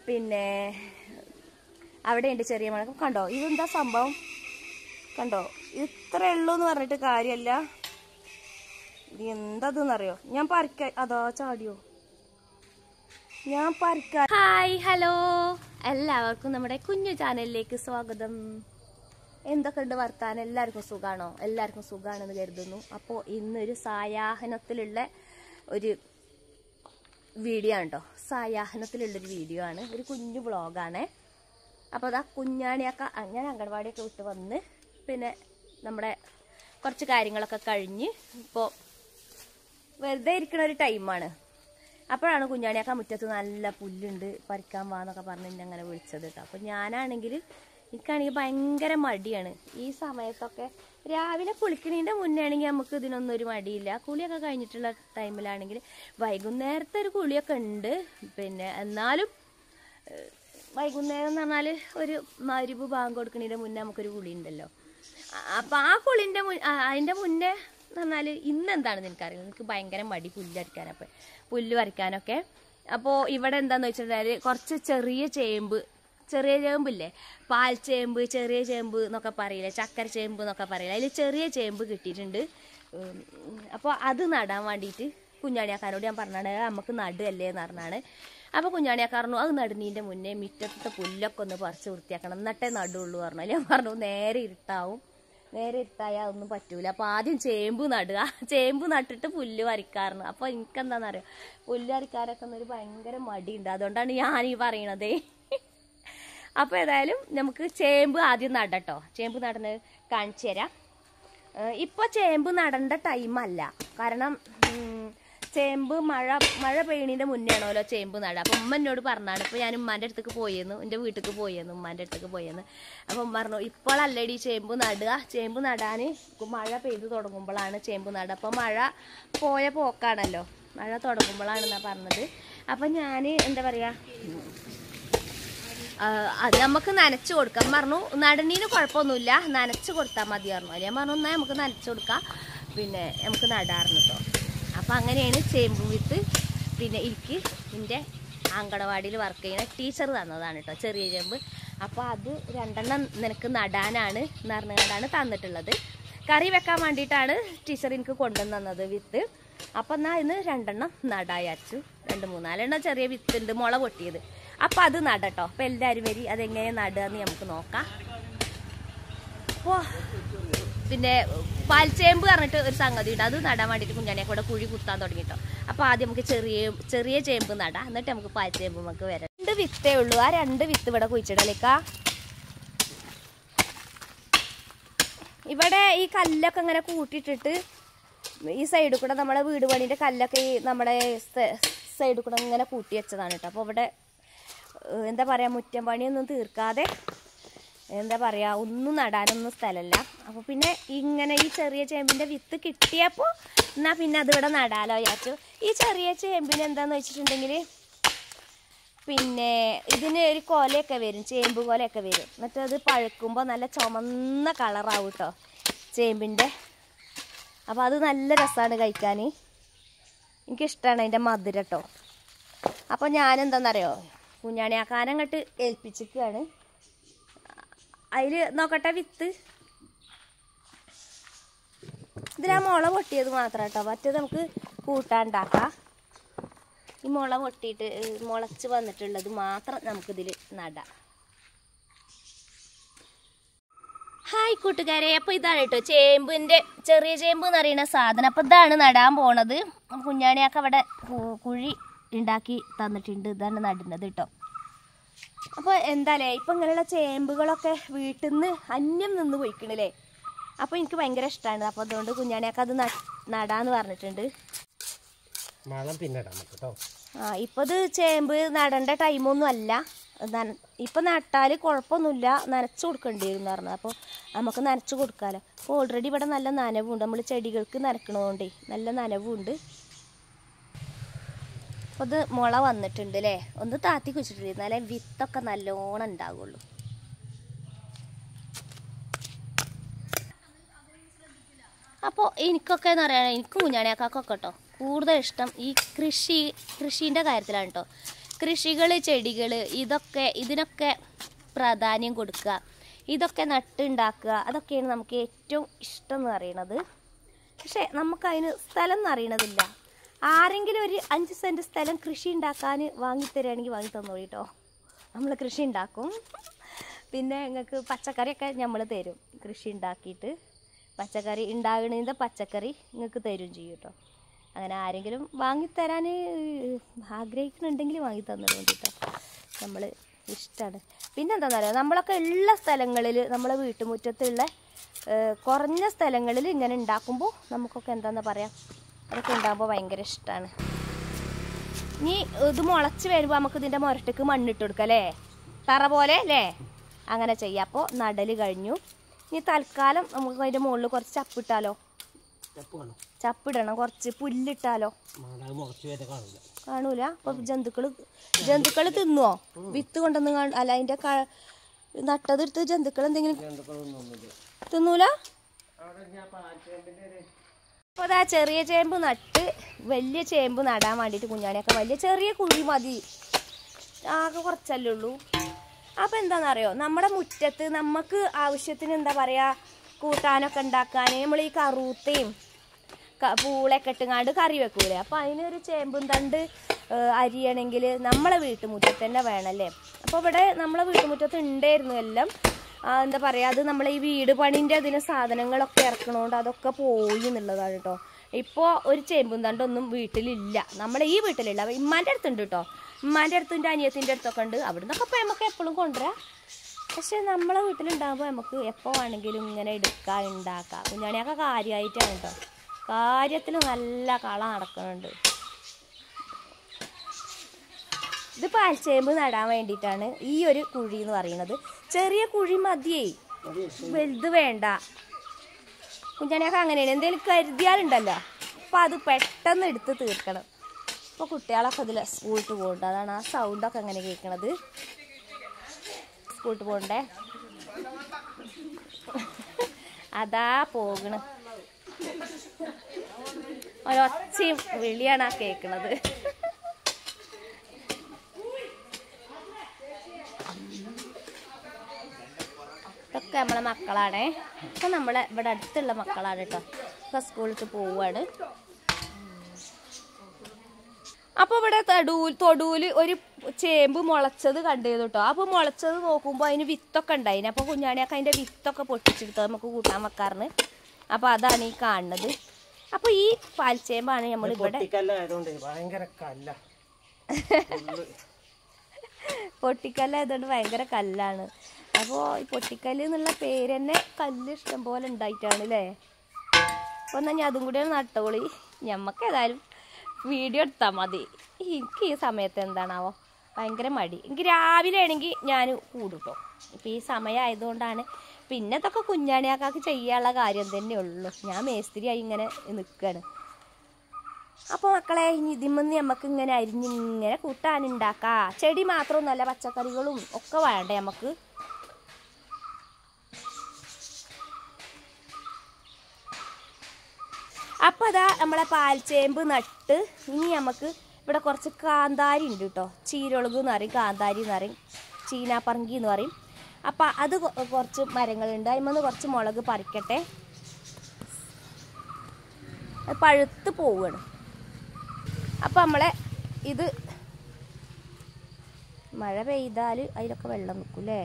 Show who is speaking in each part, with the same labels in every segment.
Speaker 1: പിന്നെ അവിടെയുണ്ട് ചെറിയ മഴ കണ്ടോ ഇതെന്താ സംഭവം കണ്ടോ ഇത്രേ ഉള്ളൂ എന്ന് പറഞ്ഞിട്ട് കാര്യമല്ല ഇത് എന്തതെന്നറിയോ ഞാൻ പറിക്ക അതോ ചാടിയോ ഞാൻ പറിക്ക ഹായ് ഹലോ എല്ലാവർക്കും നമ്മുടെ കുഞ്ഞു ചാനലിലേക്ക് സ്വാഗതം എന്തൊക്കെ ഉണ്ട് വർത്താനം എല്ലാവർക്കും സുഖാണോ എല്ലാവർക്കും സുഖാണെന്ന് കരുതുന്നു അപ്പോൾ ഇന്നൊരു സായാഹനത്തിലുള്ള ഒരു വീഡിയോ ആണ് കേട്ടോ സായാഹനത്തിലുള്ളൊരു വീഡിയോ ആണ് ഒരു കുഞ്ഞു വ്ളോഗാണ് അപ്പോൾ അതാ കുഞ്ഞാണിയൊക്കെ ആ, ഞാൻ അംഗൻവാടിയൊക്കെ വിട്ട് വന്ന് പിന്നെ നമ്മുടെ കുറച്ച് കാര്യങ്ങളൊക്കെ കഴിഞ്ഞ് ഇപ്പോൾ വെറുതെ ഇരിക്കുന്ന ഒരു ടൈമാണ് അപ്പോഴാണ് കുഞ്ഞാണിയൊക്കെ മുറ്റത്ത് നല്ല പുല്ലുണ്ട് പറിക്കാൻ വാന്നൊക്കെ പറഞ്ഞ് എന്നെ അങ്ങനെ വിളിച്ചത് കേട്ടോ അപ്പോൾ ഞാനാണെങ്കിൽ എനിക്കാണെങ്കിൽ ഭയങ്കര മടിയാണ് ഈ സമയത്തൊക്കെ രാവിലെ കുളിക്കണതിൻ്റെ മുന്നേ ആണെങ്കിൽ നമുക്ക് ഇതിനൊന്നും ഒരു മടിയില്ല കുളിയൊക്കെ കഴിഞ്ഞിട്ടുള്ള ടൈമിലാണെങ്കിൽ വൈകുന്നേരത്തെ ഒരു കുളിയൊക്കെ ഉണ്ട് പിന്നെ എന്നാലും ഏഹ്, വൈകുന്നേരം എന്ന് പറഞ്ഞാൽ ഒരു മരുവ് ബാങ്ക് കൊടുക്കണതിൻ്റെ മുന്നേ നമുക്കൊരു കുളി ഉണ്ടല്ലോ അ- അപ്പൊ ആ കുളിന്റെ മുൻ- ആ, അതിന്റെ മുന്നേ എന്ന് പറഞ്ഞാല് ഇന്ന് എന്താണെന്ന് എനിക്കറിയില്ല എനിക്ക് ഭയങ്കര മടി പുല്ല് അരിക്കാനൊക്കെ പുല്ല് വരയ്ക്കാനൊക്കെ അപ്പോൾ ഇവിടെ എന്താന്ന് വെച്ചിട്ടുണ്ടെങ്കിൽ കുറച്ച് ചെറിയ ചേമ്പ് ചെറിയ ചേമ്പില്ലേ പാൽ ചേമ്പ് ചെറിയ ചേമ്പ് എന്നൊക്കെ പറയില്ലേ ചക്കര ചേമ്പ് എന്നൊക്കെ പറയില്ല അതിൽ ചെറിയ ചേമ്പ് കിട്ടിയിട്ടുണ്ട് അപ്പോൾ അത് നടാൻ വേണ്ടിയിട്ട് കുഞ്ഞാണിയാക്കാരോട് ഞാൻ പറഞ്ഞാണ് നമുക്ക് നടുകല്ലേ എന്ന് പറഞ്ഞാണ് അപ്പോൾ കുഞ്ഞാണിയാക്കാരനു അത് നടുന്നതിൻ്റെ മുന്നേ മുറ്റത്തെ പുല്ലൊക്കെ ഒന്ന് പറിച്ച് വൃത്തിയാക്കണം എന്നിട്ടേ നടുള്ളൂ പറഞ്ഞു ഞാൻ പറഞ്ഞു നേരെ ഇരുട്ടാവും നേരെ ഇരുട്ടായാൽ ഒന്നും പറ്റൂല അപ്പോൾ ആദ്യം ചേമ്പ് നടുക ചേമ്പ് നട്ടിട്ട് പുല്ല് വരയ്ക്കാറുണ്ട് അപ്പോൾ എനിക്കെന്താണെന്നറിയോ പുല്ല് വരയ്ക്കാനൊക്കെ ഒരു ഭയങ്കര മടിയുണ്ട് അതുകൊണ്ടാണ് ഞാൻ ഈ പറയണതേ അപ്പോൾ ഏതായാലും നമുക്ക് ചേമ്പ് ആദ്യം നടട്ടോ ചേമ്പ് നടന്ന് കാണിച്ചു തരാം ഏഹ് ഇപ്പൊ ചേമ്പ് നടേണ്ട ടൈമല്ല കാരണം ഉം, ചേമ്പ് മഴ മഴ പെയ്യണതിന്റെ മുന്നേ ആണല്ലോ ചേമ്പ് നടുക അപ്പൊ ഉമ്മ എന്നോട് പറഞ്ഞാണ് ഇപ്പൊ ഞാൻ ഉമ്മാന്റെ അടുത്തേക്ക് പോയെന്ന് എന്റെ വീട്ടിലേക്ക് പോയെന്ന് ഉമ്മാന്റെ അടുത്തേക്ക് പോയെന്ന് അപ്പൊ ഉമ്മ പറഞ്ഞു ഇപ്പോഴല്ലേടി ചേമ്പ് നടുക ചേമ്പ് നടാന് മഴ പെയ്തു തുടങ്ങുമ്പോഴാണ് ചേമ്പ് നടുക അപ്പൊ മഴ പോയ പോക്കാണല്ലോ മഴ തുടങ്ങുമ്പോഴാണെന്നാ പറഞ്ഞത് അപ്പൊ ഞാൻ എന്താ പറയാ ആ, അത് നമുക്ക് നനച്ചു കൊടുക്കാം പറഞ്ഞു നടണീന് കുഴപ്പമൊന്നുമില്ല നനച്ചു കൊടുത്താൽ മതി പറഞ്ഞു അല്ലെ പറഞ്ഞു എന്നാൽ നമുക്ക് നനച്ചു കൊടുക്കാം പിന്നെ നമുക്ക് നടാറുണ്ട് കേട്ടോ അപ്പം അങ്ങനെയാണ് ചേമ്പ് വിത്ത് പിന്നെ എനിക്ക് എൻ്റെ അങ്കണവാടിയിൽ വർക്ക് ചെയ്യുന്ന ടീച്ചർ തന്നതാണ് കേട്ടോ ചെറിയ ചേമ്പ് അപ്പോൾ അത് രണ്ടെണ്ണം നിനക്ക് നടാനാണ് എന്ന് പറഞ്ഞുകൊണ്ടാണ് തന്നിട്ടുള്ളത് കറി വെക്കാൻ വേണ്ടിയിട്ടാണ് ടീച്ചർ എനിക്ക് കൊണ്ടുവന്ന് തന്നത് വിത്ത് അപ്പം എന്നാൽ ഇന്ന് രണ്ടെണ്ണം നടായച്ചു രണ്ട് മൂന്നാലെണ്ണം ചെറിയ വിത്തുണ്ട് മുള പൊട്ടിയത് അപ്പം അത് നടട്ടോ അപ്പം എല്ലാവരും വരി അതെങ്ങനെ നടുകയെന്ന് നമുക്ക് നോക്കാം അപ്പോൾ പിന്നെ പാൽച്ചേമ്പ് പറഞ്ഞിട്ട് ഒരു സംഗതി ഉണ്ട് അത് നടാൻ വേണ്ടിയിട്ട് കുഞ്ഞാണിയെ കൂടെ കുഴി കുത്താൻ തുടങ്ങിട്ടോ അപ്പോൾ ആദ്യം നമുക്ക് ചെറിയ ചെറിയ ചേമ്പ് നടാം എന്നിട്ട് നമുക്ക് പാൽച്ചേമ്പ് നമുക്ക് വരാം രണ്ട് വിത്തേ ഉള്ളൂ ആ രണ്ട് വിത്ത് ഇവിടെ കുഴിച്ചിടലേക്കാ ഇവിടെ ഈ കല്ലൊക്കെ ഇങ്ങനെ കൂട്ടിയിട്ടിട്ട് ഈ സൈഡിൽ കൂടെ നമ്മുടെ വീട് പണിന്റെ കല്ലൊക്കെ ഈ നമ്മുടെ സൈഡിൽ കൂടെ ഇങ്ങനെ കൂട്ടി വെച്ചതാണ് കേട്ടോ അപ്പോൾ ഇവിടെ ഏഹ്, എന്താ പറയാ മുറ്റം പണിയൊന്നും തീർക്കാതെ എന്താ പറയാ ഒന്നും നടാനൊന്നും സ്ഥലമല്ല അപ്പോൾ പിന്നെ ഇങ്ങനെ ഈ ചെറിയ ചേമ്പിന്റെ വിത്ത് കിട്ടിയപ്പോൾ എന്നാ പിന്നെ അതിവിടെ നടാലോ വിചാരിച്ചു ഈ ചെറിയ ചേമ്പിന് എന്താന്ന് വെച്ചിട്ടുണ്ടെങ്കിൽ പിന്നെ ഇതിന് ഒരു കൊലയൊക്കെ വരും ചേമ്പ് കൊലയൊക്കെ വരും എന്നിട്ട് അത് പഴുക്കുമ്പോൾ നല്ല ചുമന്ന കളറാവും കേട്ടോ ചേമ്പിൻ്റെ അപ്പോൾ അത് നല്ല രസമാണ് കഴിക്കാൻ എനിക്കിഷ്ടമാണ് അതിൻ്റെ മധുരം കേട്ടോ അപ്പോൾ ഞാൻ എന്താണെന്നറിയോ കുഞ്ഞാണിയാക്കാനം അങ്ങോട്ട് ഏൽപ്പിച്ചിരിക്കുകയാണ് അതിൽ നോക്കട്ടെ വിത്ത് ഇതിലാ മുള പൊട്ടിയത് മാത്രം കേട്ടോ മറ്റേത് നമുക്ക് കൂട്ടാണ്ടാക്കാം ഈ മുള പൊട്ടിയിട്ട് ഏ, മുളച്ച് വന്നിട്ടുള്ളത് മാത്രം നമുക്കിതിൽ നടാം ഹായ് കൂട്ടുകാരെ അപ്പോൾ ഇതാണ് കേട്ടോ ചേമ്പിൻ്റെ ചെറിയ ചേമ്പ് എന്ന് പറയുന്ന സാധനം അപ്പോൾ ഇതാണ് നടാൻ പോണത് കുഞ്ഞാണിയൊക്കെ അവിടെ കു- കുഴി ഉണ്ടാക്കി തന്നിട്ടുണ്ട് ഇതാണ് നടുന്നത് കേട്ടോ അപ്പോൾ എന്താല്ലേ ഇപ്പം ഇങ്ങനെയുള്ള ചേമ്പുകളൊക്കെ വീട്ടിൽ നിന്ന് അന്യം നിന്ന് പോയിക്കണില്ലേ അപ്പോൾ എനിക്ക് ഭയങ്കര ഇഷ്ടമാണ് അപ്പോൾ അതുകൊണ്ട് കുഞ്ഞാണിയൊക്കെ അത് നട്- നടാന്ന് പറഞ്ഞിട്ടുണ്ട്
Speaker 2: മഴ പിന്നെ ഇടാം നമുക്ക് കേട്ടോ
Speaker 1: ആ ഇപ്പൊ ഇത് ചേമ്പ് നടേണ്ട ടൈമൊന്നും അല്ല നന- ഇപ്പൊ നട്ടാൽ കുഴപ്പമൊന്നുമില്ല നനച്ചു കൊടുക്കേണ്ടി വരും എന്ന് പറഞ്ഞത് അപ്പോൾ നമുക്ക് നനച്ചു കൊടുക്കാമല്ലോ അപ്പോൾ ഓൾറെഡി ഇവിടെ നല്ല നനവുണ്ട് നമ്മൾ ചെടികൾക്ക് നനക്കണതുകൊണ്ടേ നല്ല നനവുണ്ട് അപ്പോൾ ഇത് മുള വന്നിട്ടുണ്ട് അല്ലേ ഒന്ന് താത്തി കുച്ചിട്ടുണ്ട് എന്നാലേ വിത്തൊക്കെ നല്ലോണം ഉണ്ടാവുള്ളൂ അപ്പോൾ എനിക്കൊക്കെ എന്ന് പറയാൻ എനിക്ക് കുഞ്ഞാണിയാക്കാക്കൊക്കെ കേട്ടോ കൂടുതൽ ഇഷ്ടം ഈ കൃഷി കൃഷീൻ്റെ കാര്യത്തിലാണ് കേട്ടോ കൃഷികൾ ചെടികൾ ഇതൊക്കെ ഇതിനൊക്കെ പ്രാധാന്യം കൊടുക്കുക ഇതൊക്കെ നട്ടുണ്ടാക്കുക അതൊക്കെയാണ് നമുക്ക് ഏറ്റവും ഇഷ്ടം എന്ന് പറയുന്നത് പക്ഷേ നമുക്കതിന് സ്ഥലം എന്ന് അറിയണതില്ല ആരെങ്കിലും ഒരു അഞ്ച് സെൻറ്റ് സ്ഥലം കൃഷി ഉണ്ടാക്കാൻ വാങ്ങിത്തരാണെങ്കിൽ വാങ്ങി തന്നോളൂ കേട്ടോ നമ്മൾ കൃഷി ഉണ്ടാക്കും പിന്നെ നിങ്ങൾക്ക് പച്ചക്കറിയൊക്കെ നമ്മൾ തരും കൃഷി ഉണ്ടാക്കിയിട്ട് പച്ചക്കറി ഉണ്ടാകണതിൻ്റെ പച്ചക്കറി നിങ്ങൾക്ക് തരും ചെയ്യും കേട്ടോ അങ്ങനെ ആരെങ്കിലും വാങ്ങിത്തരാൻ ആഗ്രഹിക്കുന്നുണ്ടെങ്കിൽ വാങ്ങി തന്നിട്ട് വേണ്ടിട്ടോ നമ്മൾ ഇഷ്ടമാണ് പിന്നെ എന്താണെന്ന് അറിയാം നമ്മളൊക്കെ ഉള്ള സ്ഥലങ്ങളിൽ നമ്മളെ വീട്ടുമുറ്റത്തുള്ള ഏഹ്, കുറഞ്ഞ സ്ഥലങ്ങളിൽ ഇങ്ങനെ ഉണ്ടാക്കുമ്പോൾ നമുക്കൊക്കെ എന്താണെന്ന് പറയാം അതൊക്കെ ഉണ്ടാകുമ്പോൾ ഭയങ്കര ഇഷ്ടമാണ് ഇനി ഇത് മുളച്ച് വരുമ്പോൾ നമുക്ക് ഇതിൻ്റെ മുരട്ടക്ക് മണ്ണിട്ട് കൊടുക്കാം അല്ലേ തറ പോലെ അല്ലേ അങ്ങനെ ചെയ്യാം അപ്പോൾ നടൽ കഴിഞ്ഞു ഇനി തൽക്കാലം നമുക്ക് അതിൻ്റെ മുകളിൽ കുറച്ച് ചപ്പിട്ടാലോ
Speaker 2: സ്റ്റെപ്പ് കാണും
Speaker 1: ചപ്പിടണം കുറച്ച് പുല്ലിട്ടാലോ
Speaker 2: മാതാവ് മുളച്ച് വരെ കാണില്ല
Speaker 1: കാണൂല അപ്പൊ ജന്തുക്കള് ജന്തുക്കള് തിന്നുവോ വിത്ത് കൊണ്ടൊന്നും കാണ- അല്ല അതിന്റെ ക- നട്ടതെടുത്ത് ജന്തുക്കൾ എന്തെങ്കിലും തിന്നൂല അപ്പൊ അതാ ചെറിയ ചേമ്പ് നട്ട് വലിയ ചേമ്പ് നടാൻ വേണ്ടിയിട്ട് കുഞ്ഞാണിയൊക്കെ വലിയ ചെറിയ കുഴി മതി ആകെ കുറച്ചല്ലേ ഉള്ളൂ അപ്പൊ എന്താണെന്നറിയോ നമ്മുടെ മുറ്റത്ത് നമുക്ക് ആവശ്യത്തിന് എന്താ പറയാ കൂട്ടാനൊക്കെ ഉണ്ടാക്കാൻ നമ്മൾ ഈ കറൂത്തയും ക- പൂളൊക്കെ ഇട്ടുങ്ങാണ്ട് കറി വെക്കൂലേ അപ്പൊ അതിനൊരു ചേമ്പും തണ്ട് ഏഹ്, അരിയണമെങ്കിൽ നമ്മളെ വീട്ടുമുറ്റത്ത് തന്നെ വേണമല്ലേ അപ്പൊ ഇവിടെ നമ്മളെ വീട്ടുമുറ്റത്ത് ഉണ്ടായിരുന്നു എല്ലാം ആ, എന്താ പറയാ അത് നമ്മളെ ഈ വീട് പണിന്റെ അതിന് സാധനങ്ങളൊക്കെ ഇറക്കണോണ്ട് അതൊക്കെ പോയി എന്നുള്ളതാണ് കേട്ടോ ഇപ്പോൾ ഒരു ചേമ്പും തണ്ടൊന്നും വീട്ടിലില്ല നമ്മളെ ഈ വീട്ടിലില്ല അപ്പൊ ഇമ്മാന്റെ അടുത്തുണ്ട് കേട്ടോ ഇമ്മാന്റെ അടുത്തുണ്ട് അനിയത്തിന്റെ അടുത്തൊക്കെ ഉണ്ട് അവിടെ നിന്നൊക്കെ ഇപ്പൊ നമുക്ക് എപ്പോഴും കൊണ്ടുവരാം പക്ഷെ നമ്മളെ വീട്ടിലുണ്ടാകുമ്പോൾ നമുക്ക് എപ്പോൾ വേണമെങ്കിലും ഇങ്ങനെ എടുക്കാം ഉണ്ടാക്കാം കുഞ്ഞാണിയൊക്കെ കാര്യമായിട്ടാണ് കേട്ടോ കാര്യത്തിൽ നല്ല കള നടക്കുന്നുണ്ട് ഇത് പാൽച്ചേമ്പ് നടാൻ വേണ്ടിയിട്ടാണ് ഈ ഒരു കുഴി എന്ന് പറയുന്നത് ചെറിയ കുഴി മതിയേ വലുത് വേണ്ട കുഞ്ഞാണിയൊക്കെ അങ്ങനെയാണ് എന്തെങ്കിലും കരുതിയാലുണ്ടല്ലോ അപ്പം അത് പെട്ടെന്ന് എടുത്ത് തീർക്കണം ഇപ്പോൾ കുട്ടികളൊക്കെ ഇതിൽ സ്കൂളിൽ പോകുന്നുണ്ട് അതാണ് ആ സൗണ്ടൊക്കെ അങ്ങനെ കേൾക്കണത് സ്കൂളിൽ പോകണ്ടേ അതാ പോകണ് ഒരൊച്ചയും വിളിയാണ് ആ കേൾക്കണത് ഇതൊക്കെ നമ്മളെ മക്കളാണേ ഇപ്പൊ നമ്മളെ ഇവിടെ അടുത്തുള്ള മക്കളാണ് കേട്ടോ ഇപ്പൊ സ്കൂളിൽ പോവാണ് അപ്പൊ ഇവിടെ തൊടൂൽ തൊടൂല് ഒരു ചേമ്പ് മുളച്ചത് കണ്ടത് കേട്ടോ അപ്പൊ മുളച്ചത് നോക്കുമ്പോ അതിന് വിത്തൊക്കെ ഉണ്ടായിന് അപ്പൊ കുഞ്ഞാണിയൊക്കെ അതിന്റെ വിത്തൊക്കെ പൊട്ടിച്ചെടുത്ത് നമുക്ക് കൂട്ടാൻ വെക്കാറിന് അപ്പൊ അതാണ് ഈ കാണുന്നത് അപ്പൊ ഈ പാൽച്ചേമ്പാണ് നമ്മൾ ഇവിടെ
Speaker 2: പൊട്ടിക്കല്ലായതുകൊണ്ട് ഭയങ്കര കല്ല
Speaker 1: പൊട്ടിക്കല്ലായതുകൊണ്ട് ഭയങ്കര കല്ലാണ് അപ്പോൾ ഈ പൊട്ടിക്കല്ല് എന്നുള്ള പേര് തന്നെ കല്ല് ഇഷ്ടം പോലെ ഉണ്ടായിട്ടാണ് അല്ലേ അപ്പോൾ എന്നാൽ ഞാൻ അതും കൂടി ഒന്ന് നട്ടോളി ഞമ്മക്ക് ഏതായാലും വീഡിയോ എടുത്താൽ മതി എനിക്ക് ഈ സമയത്ത് എന്താണാവോ ഭയങ്കര മടി എനിക്ക് രാവിലെ ആണെങ്കിൽ ഞാൻ കൂടുട്ടോ ഇപ്പം ഈ സമയമായതുകൊണ്ടാണ് പിന്നെ ഇതൊക്കെ കുഞ്ഞാണിയാക്കാക്ക് ചെയ്യാനുള്ള കാര്യം തന്നെ ഉള്ളൂ ഞാൻ മേസ്തിരിയായി ഇങ്ങനെ നിൽക്കുകയാണ് അപ്പോൾ മക്കളെ ഇനി ഇതിമെന്ന് നമുക്ക് ഇങ്ങനെ അരിഞ്ഞ് ഇങ്ങനെ കൂട്ടാനുണ്ടാക്കാം ചെടി മാത്രമൊന്നുമല്ല പച്ചക്കറികളും ഒക്കെ വേണ്ടേ നമുക്ക് അപ്പോൾ അതാ നമ്മളെ പാൽച്ചേമ്പ് നട്ട് ഇനി നമുക്ക് ഇവിടെ കുറച്ച് കാന്താരി ഉണ്ട് കേട്ടോ ചീരൊളുക് എന്ന് പറയും കാന്താരി എന്ന് പറയും ചീനാപ്പറങ്കി എന്ന് പറയും അപ്പം അത് കൊ- കുറച്ച് മരങ്ങളുണ്ട് അതിമെന്ന് കുറച്ച് മുളക് പറിക്കട്ടെ അത് പഴുത്ത് പോവുകയാണ് അപ്പം നമ്മളെ ഇത് മഴ പെയ്താൽ അതിലൊക്കെ വെള്ളം നിൽക്കും അല്ലേ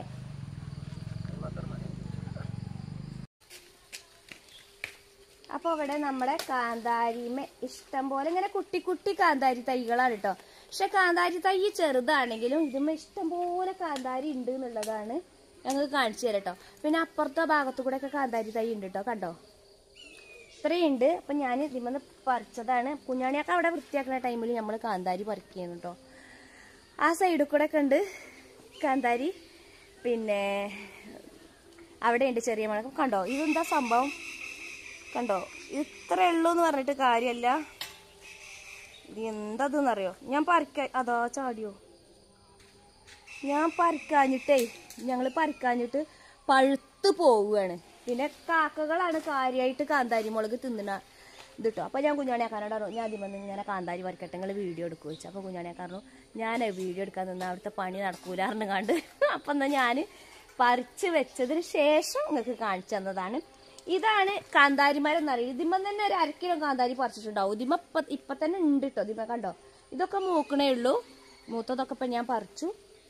Speaker 1: അപ്പോൾ ഇവിടെ നമ്മുടെ കാന്താരിമേ ഇഷ്ടം പോലെ ഇങ്ങനെ കുട്ടി കുട്ടി കാന്താരി തൈകളാണ് കേട്ടോ പക്ഷെ കാന്താരി തൈ ചെറുതാണെങ്കിലും ഇതുമ്മ ഇഷ്ടം പോലെ കാന്താരി ഉണ്ട് എന്നുള്ളതാണ് ഞങ്ങൾക്ക് കാണിച്ചു തരാം കേട്ടോ പിന്നെ അപ്പുറത്തെ ഭാഗത്തു കൂടെ ഒക്കെ കാന്താരി തൈ ഉണ്ട് കേട്ടോ കണ്ടോ ഇത്രയുണ്ട് അപ്പം ഞാൻ ഇതിമെന്ന് പറിച്ചതാണ് കുഞ്ഞാണിയൊക്കെ അവിടെ വൃത്തിയാക്കുന്ന ടൈമിൽ നമ്മൾ കാന്താരി പറിക്കുകയാണ് കേട്ടോ ആ സൈഡിൽ കൂടെ ഒക്കെ ഉണ്ട് കാന്താരി പിന്നെ അവിടെയുണ്ട് ചെറിയ മുളക് കണ്ടോ ഇതെന്താ സംഭവം കണ്ടോ ഇത്രേ ഉള്ളൂ എന്ന് പറഞ്ഞിട്ട് കാര്യമല്ല ഇത് എന്തതെന്നറിയോ ഞാൻ പറിക്ക അതോ ചാടിയോ ഞാൻ പറിക്കാഞ്ഞിട്ടേ ഞങ്ങൾ പറിക്കാഞ്ഞിട്ട് പഴുത്ത് പോവുകയാണ് പിന്നെ കാക്കകളാണ് കാര്യമായിട്ട് കാന്താരി മുളക് തിന്നണ ഇത് കേട്ടോ അപ്പോൾ ഞാൻ കുഞ്ഞാണിയാക്കാനോട് പറഞ്ഞു ഞാൻ അതിൽ വന്ന് ഇങ്ങനെ കാന്താരി വരക്കട്ടെ നിങ്ങൾ വീഡിയോ എടുക്കുക വെച്ചു അപ്പോൾ കുഞ്ഞാണിയാക്കാൻ പറഞ്ഞു ഞാൻ വീഡിയോ എടുക്കാൻ നിന്ന് അവിടുത്തെ പണി നടക്കൂലാറിന് കണ്ട് അപ്പം എന്നാൽ ഞാൻ പറിച്ച് വെച്ചതിന് ശേഷം നിങ്ങൾക്ക് കാണിച്ചു തന്നതാണ് ഇതാണ് കാന്താരിമരം എന്ന് പറയുന്നത് ഇതിമ്മ തന്നെ ഒരു അര കിലോ കാന്താരി പറിച്ചിട്ടുണ്ടാവും ഇതിമ്മ ഇപ്പം ഇപ്പം തന്നെ ഉണ്ട് കേട്ടോ ഇതിമ്മ കണ്ടോ ഇതൊക്കെ മൂക്കണേ ഉള്ളൂ മൂത്തതൊക്കെ ഇപ്പം ഞാൻ പറിച്ചു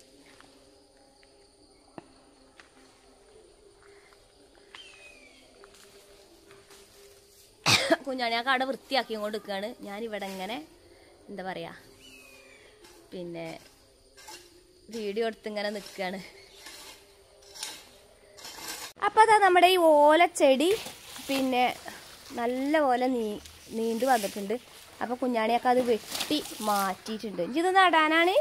Speaker 1: കുഞ്ഞാണി ആ കട വൃത്തിയാക്കി കൊണ്ട് നിൽക്കുകയാണ് ഞാനിവിടെ ഇങ്ങനെ എന്താ പറയുക പിന്നെ വീഡിയോ എടുത്ത് ഇങ്ങനെ നിൽക്കുകയാണ് അപ്പോൾ അതാ നമ്മുടെ ഈ ഓലച്ചെടി പിന്നെ നല്ല പോലെ നീ നീണ്ടു വന്നിട്ടുണ്ട് അപ്പോൾ കുഞ്ഞാണിയൊക്കെ അത് വെട്ടി മാറ്റിയിട്ടുണ്ട് ഇനി ഇത് നടാനാണ്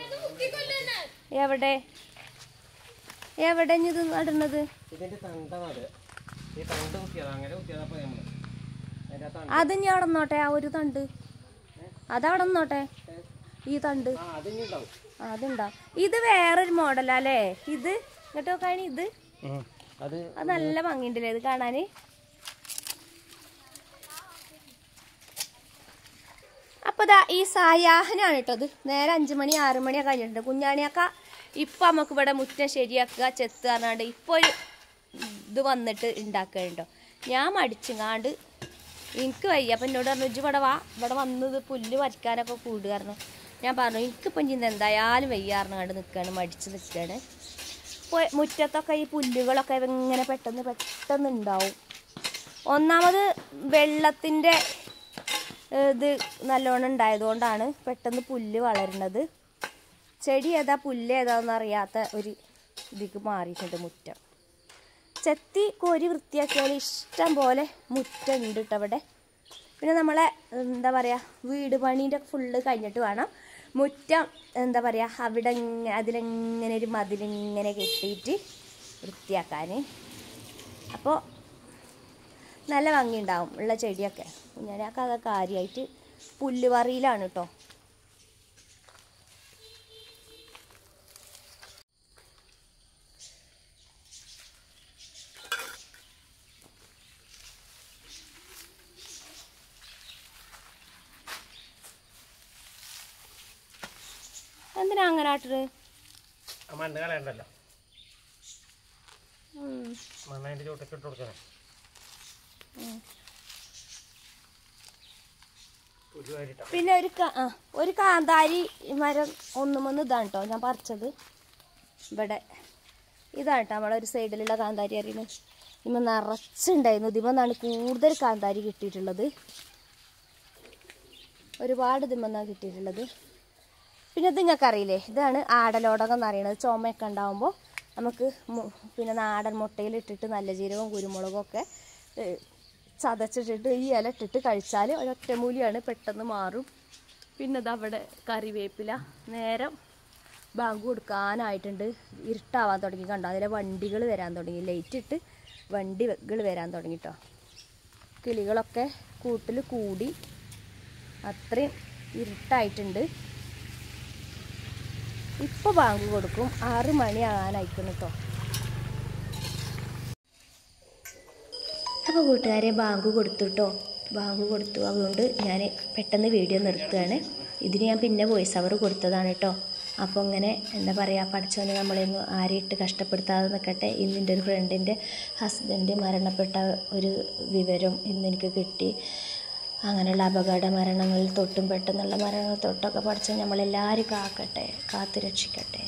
Speaker 1: എവിടെ എവിടെ ഇനി ഇത് നടുന്നത്
Speaker 2: ഇതിന്റെ തണ്ട നടുക ഈ തണ്ട് കുത്തിയതാ അങ്ങനെ കുത്തിയതാ നമ്മള് അതിന്റെ തണ്ട്
Speaker 1: അത് ഞാൻ നടന്നോട്ടെ ആ ഒരു തണ്ട് അതവിടെ നിന്നോട്ടെ ഈ തണ്ട്
Speaker 2: ആ അതിനി ഉണ്ടാവും
Speaker 1: ആ, അതുണ്ടാവും ഇത് വേറൊരു മോഡലല്ലേ ഇത് ഇങ്ങോട്ട് നോക്കാണ് ഇത്
Speaker 2: അത്
Speaker 1: അത് നല്ല ഭംഗിയുണ്ടല്ലേ ഇത് കാണാന് അപ്പൊ ദാ ഈ സായാഹനാണ് കേട്ടോ ഇത് നേരെ അഞ്ചു മണി ആറു മണിയൊക്കെ കഴിഞ്ഞിട്ടുണ്ട് കുഞ്ഞാണിയൊക്കെ ഇപ്പൊ നമുക്ക് ഇവിടെ മുറ്റം ശരിയാക്കുക ചെത്ത് പറഞ്ഞാണ്ട് ഇപ്പൊ ഒരു ഇത് വന്നിട്ട് ഉണ്ടാക്കുന്നുണ്ടോ ഞാൻ മടിച്ചുങ്ങാണ്ട് എനിക്ക് വയ്യ അപ്പം എന്നോട് പറഞ്ഞു ഇജ്ജ് ഇവിടെ വാ ഇവിടെ വന്നത് പുല്ല് വരയ്ക്കാനൊക്കെ കൂടുകയായിരുന്നു ഞാൻ പറഞ്ഞു എനിക്കിപ്പം ഇന്ന് എന്തായാലും വയ്യാറിന് കണ്ട് നിൽക്കുകയാണ് മടിച്ച് നിൽക്കുകയാണ് ഇപ്പോൾ മുറ്റത്തൊക്കെ ഈ പുല്ലുകളൊക്കെ ഇങ്ങനെ പെട്ടെന്ന് പെട്ടെന്ന് ഉണ്ടാവും ഒന്നാമത് വെള്ളത്തിൻ്റെ ഇത് നല്ലോണം ഉണ്ടായതുകൊണ്ടാണ് പെട്ടെന്ന് പുല്ല് വളരുന്നത് ചെടി ഏതാ പുല്ല് ഏതാന്ന് അറിയാത്ത ഒരു ഇതിക്ക് മാറിയിട്ടുണ്ട് മുറ്റം ചെത്തി കോരി വൃത്തിയാക്കിയാൽ ഇഷ്ടം പോലെ മുറ്റം ഉണ്ട് കേട്ടോ അവിടെ പിന്നെ നമ്മളെ എന്താ പറയുക വീട് പണീൻ്റെ ഫുള്ള് കഴിഞ്ഞിട്ട് വേണം മുറ്റം എന്താ പറയുക അവിടെ ഇങ്ങനെ അതിലെങ്ങനെ ഒരു മതിലിങ്ങനെ കെട്ടിയിട്ട് വൃത്തിയാക്കാൻ അപ്പോൾ നല്ല ഭംഗിയുണ്ടാവും ഉള്ള ചെടിയൊക്കെ ഞാനൊക്കെ അതൊക്കെ കാര്യമായിട്ട് പുല്ലുവറിയിലാണ് കേട്ടോ എന്തിനാ അങ്ങനെ ആട്ടത്
Speaker 2: ആ മണ്ണ് കളയണ്ടല്ലോ മണ്ണ് അതിന്റെ ചോട്ടൊക്കെ ഇട്ട് കൊടുക്കണേ പുല്ല് വാരിട്ടാ
Speaker 1: പിന്നെ ഒരു കാ- ആ, ഒരു കാന്താരി മരം ഒന്നുമൊന്ന് ഇതാണ് കേട്ടോ ഞാൻ പറിച്ചത് ഇവിടെ ഇതാണ് കേട്ടോ നമ്മളെ ഒരു സൈഡിലുള്ള കാന്താരി അറിയുന്നത് ഇമ്മ നിറച്ചുണ്ടായിരുന്നു ഇതിമെന്നാണ് കൂടുതൽ കാന്താരി കിട്ടിയിട്ടുള്ളത് ഒരുപാട് ഇതിമെന്നാണ് കിട്ടിയിട്ടുള്ളത് പിന്നെ ഇത് നിങ്ങൾക്ക് അറിയില്ലേ ഇതാണ് ആടലോടകം എന്ന് പറയുന്നത് ചുമയൊക്കെ ഉണ്ടാകുമ്പോൾ നമുക്ക് മു- പിന്നെ നാടൻ മുട്ടയിൽ ഇട്ടിട്ട് നല്ല ജീരകവും കുരുമുളകും ഒക്കെ ഏ, ചതച്ചിട്ടിട്ട് ഈ ഇല ഇട്ടിട്ട് കഴിച്ചാൽ ഒരൊറ്റമൂലിയാണ് പെട്ടെന്ന് മാറും പിന്നെ ഇത് അവിടെ കറിവേപ്പില നേരം ബാങ്ക് കൊടുക്കാനായിട്ടുണ്ട് ഇരുട്ടാവാൻ തുടങ്ങി കണ്ടോ അതിലെ വണ്ടികൾ വരാൻ തുടങ്ങി ലൈറ്റ് ഇട്ട് വണ്ടികൾ വരാൻ തുടങ്ങി കേട്ടോ കിളികളൊക്കെ കൂട്ടിൽ കൂടി അത്രയും ഇരുട്ടായിട്ടുണ്ട് ഇപ്പോൾ ബാങ്ക് കൊടുക്കും ആറ് മണി ആകാനായിക്കുന്നു കേട്ടോ അപ്പോൾ കൂട്ടുകാരെ ബാങ്ക് കൊടുത്തു കേട്ടോ ബാങ്ക് കൊടുത്തു അതുകൊണ്ട് ഞാൻ പെട്ടെന്ന് വീഡിയോ നിർത്തുകയാണ് ഇതിന് ഞാൻ പിന്നെ വോയിസ് അവർ കൊടുത്തതാണ് കേട്ടോ അപ്പോൾ ഇങ്ങനെ എന്താ പറയുക പഠിച്ചോനെ നമ്മളെയൊന്നും ആരെയും ഇട്ട് കഷ്ടപ്പെടുത്താതെ നിൽക്കട്ടെ ഇന്ന് എൻ്റെ ഒരു ഫ്രണ്ടിൻ്റെ ഹസ്ബൻഡ് മരണപ്പെട്ട ഒരു വിവരം ഇന്ന് എനിക്ക് കിട്ടി അങ്ങനെയുള്ള അപകട മരണങ്ങളിൽ തൊട്ടും പെട്ടെന്നുള്ള മരണങ്ങൾ തൊട്ടൊക്കെ പഠിച്ച നമ്മളെല്ലാവരും കാക്കട്ടെ കാത്തു രക്ഷിക്കട്ടെ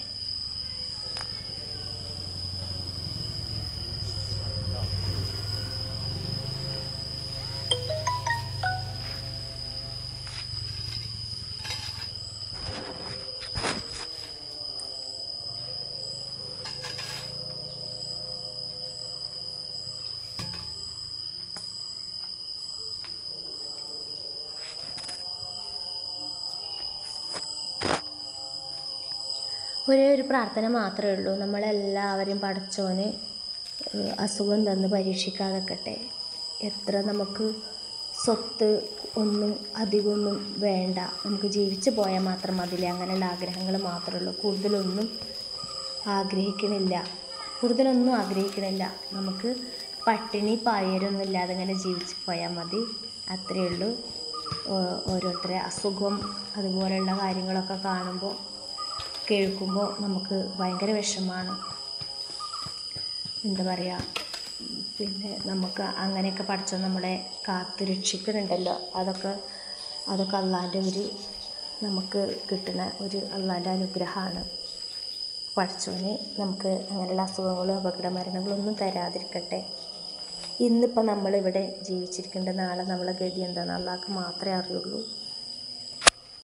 Speaker 1: ഒരേ ഒരു പ്രാർത്ഥന മാത്രമേ ഉള്ളൂ നമ്മളെല്ലാവരെയും പഠിച്ചോന് ഏഹ് അസുഖം തന്ന് പരീക്ഷിക്കാതെക്കട്ടെ എത്ര നമുക്ക് സ്വത്ത് ഒന്നും അധികമൊന്നും വേണ്ട നമുക്ക് ജീവിച്ചു പോയാൽ മാത്രം മതില്ലേ അങ്ങനെയുള്ള ആഗ്രഹങ്ങൾ മാത്രമേ ഉള്ളൂ കൂടുതലൊന്നും ആഗ്രഹിക്കണില്ല കൂടുതലൊന്നും ആഗ്രഹിക്കണില്ല നമുക്ക് പട്ടിണി പായരൊന്നും ഇല്ലാതെ ഇങ്ങനെ ജീവിച്ചു പോയാൽ മതി അത്രയേ ഉള്ളൂ ഓ- ഓരോരുത്തരെ അസുഖം അതുപോലെയുള്ള കാര്യങ്ങളൊക്കെ കാണുമ്പോൾ കേൾക്കുമ്പോൾ നമുക്ക് ഭയങ്കര വിഷമമാണ് എന്താ പറയുക പിന്നെ നമുക്ക് അങ്ങനെയൊക്കെ പഠിച്ച നമ്മളെ കാത്തു രക്ഷിക്കുന്നുണ്ടല്ലോ അതൊക്കെ അതൊക്കെ അള്ളാൻ്റെ ഒരു നമുക്ക് കിട്ടുന്ന ഒരു അള്ളാൻ്റെ അനുഗ്രഹമാണ് പഠിച്ചവന് നമുക്ക് അങ്ങനെയുള്ള അസുഖങ്ങളും അപകട മരണങ്ങളൊന്നും തരാതിരിക്കട്ടെ ഇന്നിപ്പോൾ നമ്മളിവിടെ ജീവിച്ചിരിക്കേണ്ട നാളെ നമ്മളെ ഗതി എന്താണെന്ന് അള്ളാഹ്ക്ക് മാത്രമേ അറിയുള്ളൂ